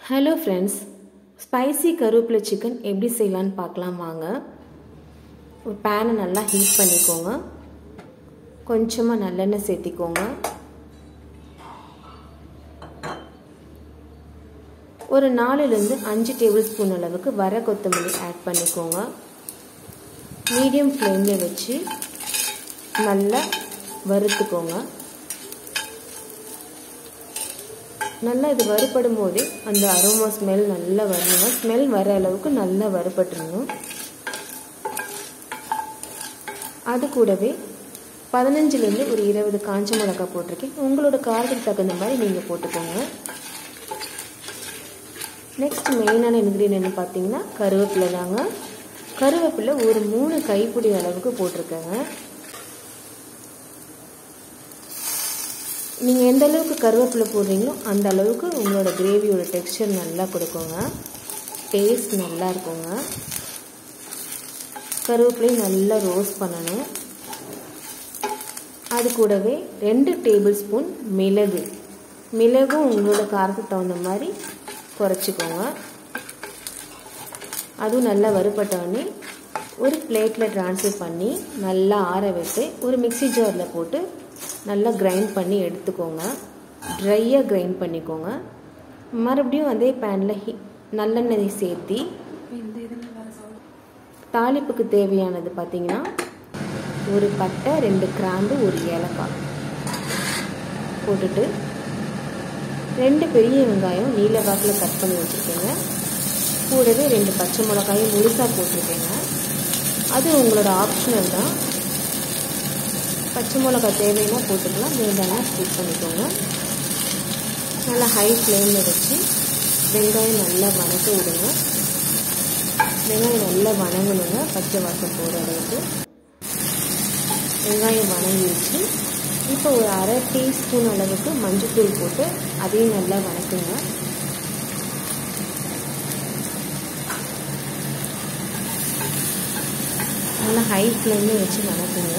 hello friends spicy கருவேப்பிலை chicken எப்படி செய்யலான்னு பார்க்கலாம் வாங்க ஒரு பேனை நல்லா ஹீட் பண்ணிக்கோங்க கொஞ்சமாக நல்லெண்ணெய் சேர்த்திக்கோங்க ஒரு நாலுலேருந்து அஞ்சு டேபிள் ஸ்பூன் அளவுக்கு வர கொத்தமல்லி ஆட் பண்ணிக்கோங்க மீடியம் ஃப்ளேமில் வச்சு நல்லா வறுத்துக்கோங்க நல்லா இது வறுபடும் போதே அந்த அரோமா ஸ்மெல் நல்லா வரணும் ஸ்மெல் வர அளவுக்கு நல்லா வறுபட்டுருணும் அது கூடவே பதினஞ்சுலேருந்து ஒரு இருபது காஞ்ச மிளகா போட்டிருக்கேன் உங்களோட காரத்துக்கு தகுந்த மாதிரி நீங்கள் போட்டுக்கோங்க நெக்ஸ்ட் மெயினான இன்க்ரீடியன்ட் பார்த்தீங்கன்னா கருவேப்பிலை தாங்க கருவேப்பிலை ஒரு மூணு கைப்பிடி அளவுக்கு போட்டிருக்கேங்க நீங்கள் எந்த அளவுக்கு கருவேப்பிலை போடுறீங்களோ அந்த அளவுக்கு உங்களோட கிரேவியோட டெக்ஸ்டர் நல்லா கொடுக்குங்க டேஸ்ட் நல்லா இருக்குங்க கருவேப்பிலையும் நல்லா ரோஸ்ட் பண்ணணும் அது கூடவே ரெண்டு டேபிள் ஸ்பூன் மிளகு மிளகும் உங்களோட காரத்துக்கு தகுந்த மாதிரி குறைச்சிக்கோங்க அதுவும் நல்லா வறுபட்டோடனே ஒரு பிளேட்டில் ட்ரான்ஸ்ஃபர் பண்ணி நல்லா ஆற விட்டு ஒரு மிக்சி ஜாரில் போட்டு நல்லா கிரைண்ட் பண்ணி எடுத்துக்கோங்க ட்ரையாக கிரைண்ட் பண்ணிக்கோங்க மறுபடியும் அதே பேனில் ஹி நல்லெண்ணெய் சேர்த்தி தாளிப்புக்கு தேவையானது பார்த்திங்கன்னா ஒரு பட்டை ரெண்டு கிராம்பு ஒரு ஏலக்காய் போட்டுட்டு ரெண்டு பெரிய வெங்காயம் நீல வாக்கில் கட் பண்ணி வச்சுருக்கேங்க கூடவே ரெண்டு பச்சை மிளகாயும் முழுசாக போட்டிருக்கேங்க அது உங்களோட ஆப்ஷனல் தான் பச்சை மிளகா தேவைன்னா போட்டுக்கலாம் வேண்டாம்னா ஸ்கிப் பண்ணிக்கோங்க நல்லா ஹை ஃப்ளேமில் வச்சு வெங்காயம் நல்லா வணக்க விடுங்க வெங்காயம் நல்லா வணங்கணுங்க பச்சை வாசம் போகிற அளவுக்கு வெங்காயம் வணங்கி வச்சு இப்போ ஒரு அரை டீஸ்பூன் அளவுக்கு மஞ்சள்தூள் போட்டு அதையும் நல்லா வணக்குங்க நல்லா ஹை ஃப்ளேமில் வச்சு வணக்குங்க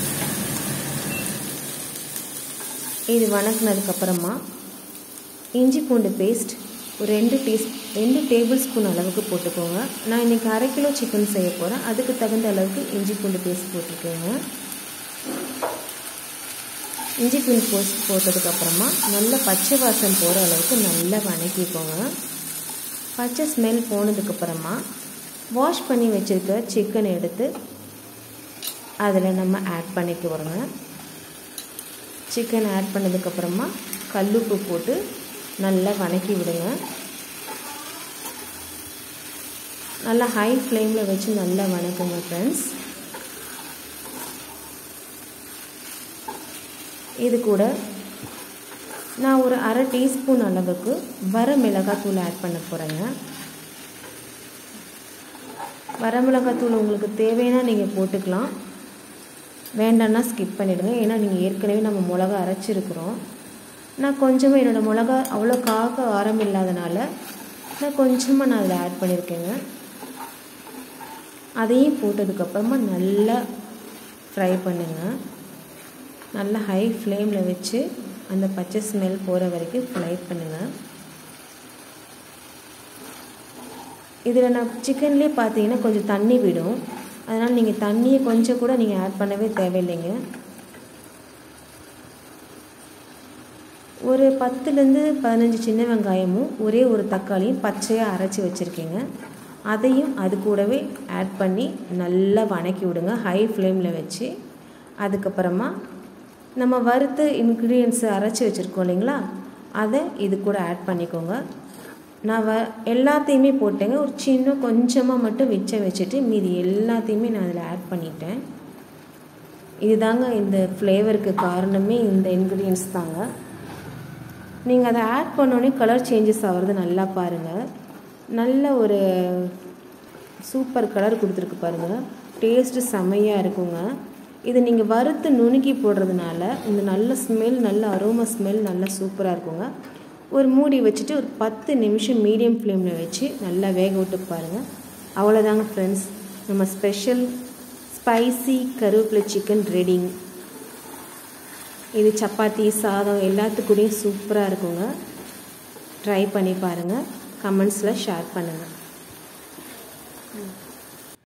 இது வணக்கினதுக்கப்புறமா இஞ்சி பூண்டு பேஸ்ட் ஒரு ரெண்டு டீஸ் ரெண்டு டேபிள் ஸ்பூன் அளவுக்கு போட்டுக்கோங்க நான் இன்றைக்கி அரை கிலோ சிக்கன் செய்ய போகிறேன் அதுக்கு தகுந்த அளவுக்கு இஞ்சி பூண்டு பேஸ்ட் போட்டுக்கோங்க இஞ்சி பூண்டு போஸ்ட் போட்டதுக்கப்புறமா நல்ல பச்சை வாசம் போகிற அளவுக்கு நல்லா வணக்கிக்கோங்க பச்சை ஸ்மெல் போனதுக்கப்புறமா வாஷ் பண்ணி வச்சுருக்க சிக்கனை எடுத்து அதில் நம்ம ஆட் பண்ணிக்க வரோங்க சிக்கன் ஆட் பண்ணதுக்கப்புறமா கல்லுப்பு போட்டு நல்லா வணக்கி விடுங்க நல்லா ஹை ஃப்ளேமில் வச்சு நல்லா வணக்குங்க ஃப்ரெண்ட்ஸ் இது கூட நான் ஒரு அரை டீஸ்பூன் அளவுக்கு வர மிளகாத்தூள் ஆட் பண்ண போகிறேங்க வர மிளகாத்தூள் உங்களுக்கு தேவைன்னா நீங்கள் போட்டுக்கலாம் வேண்டான்னா ஸ்கிப் பண்ணிவிடுங்க ஏன்னா நீங்கள் ஏற்கனவே நம்ம மிளகா அரைச்சிருக்கிறோம் நான் கொஞ்சமாக என்னோடய மிளகா அவ்வளோ காக்க ஆரம் இல்லாதனால நான் கொஞ்சமாக நான் அதில் ஆட் பண்ணியிருக்கேங்க அதையும் போட்டதுக்கப்புறமா நல்லா ஃப்ரை பண்ணுங்கள் நல்லா ஹை ஃப்ளேமில் வச்சு அந்த பச்சை ஸ்மெல் போகிற வரைக்கும் ஃப்ரை பண்ணுங்கள் இதில் நான் சிக்கன்லேயே பார்த்தீங்கன்னா கொஞ்சம் தண்ணி விடும் அதனால் நீங்கள் தண்ணியை கொஞ்சம் கூட நீங்கள் ஆட் பண்ணவே தேவையில்லைங்க ஒரு பத்துலேருந்து பதினஞ்சு சின்ன வெங்காயமும் ஒரே ஒரு தக்காளியும் பச்சையாக அரைச்சி வச்சுருக்கேங்க அதையும் அது கூடவே ஆட் பண்ணி நல்லா வணக்கி விடுங்க ஹை ஃப்ளேமில் வச்சு அதுக்கப்புறமா நம்ம வறுத்து இன்க்ரீடியன்ஸு அரைச்சி வச்சுருக்கோம் இல்லைங்களா அதை இது கூட ஆட் பண்ணிக்கோங்க நான் வ எல்லாத்தையுமே போட்டேங்க ஒரு சின்ன கொஞ்சமாக மட்டும் மிச்சம் வச்சுட்டு மீதி எல்லாத்தையுமே நான் அதில் ஆட் பண்ணிட்டேன் இதுதாங்க இந்த ஃப்ளேவருக்கு காரணமே இந்த இன்க்ரீடியன்ஸ் தாங்க நீங்கள் அதை ஆட் பண்ணோடனே கலர் சேஞ்சஸ் ஆகிறது நல்லா பாருங்கள் நல்ல ஒரு சூப்பர் கலர் கொடுத்துருக்கு பாருங்கள் டேஸ்ட்டு செம்மையாக இருக்குங்க இது நீங்கள் வறுத்து நுணுக்கி போடுறதுனால இந்த நல்ல ஸ்மெல் நல்ல அரோமா ஸ்மெல் நல்லா சூப்பராக இருக்குங்க ஒரு மூடி வச்சுட்டு ஒரு பத்து நிமிஷம் மீடியம் ஃப்ளேமில் வச்சு நல்லா வேக விட்டு பாருங்கள் அவ்வளோதாங்க ஃப்ரெண்ட்ஸ் நம்ம ஸ்பெஷல் ஸ்பைசி கருவேப்பிலை சிக்கன் ரெடிங் இது சப்பாத்தி சாதம் எல்லாத்துக்கூடயும் சூப்பராக இருக்குங்க ட்ரை பண்ணி பாருங்கள் கமெண்ட்ஸில் ஷேர் பண்ணுங்கள்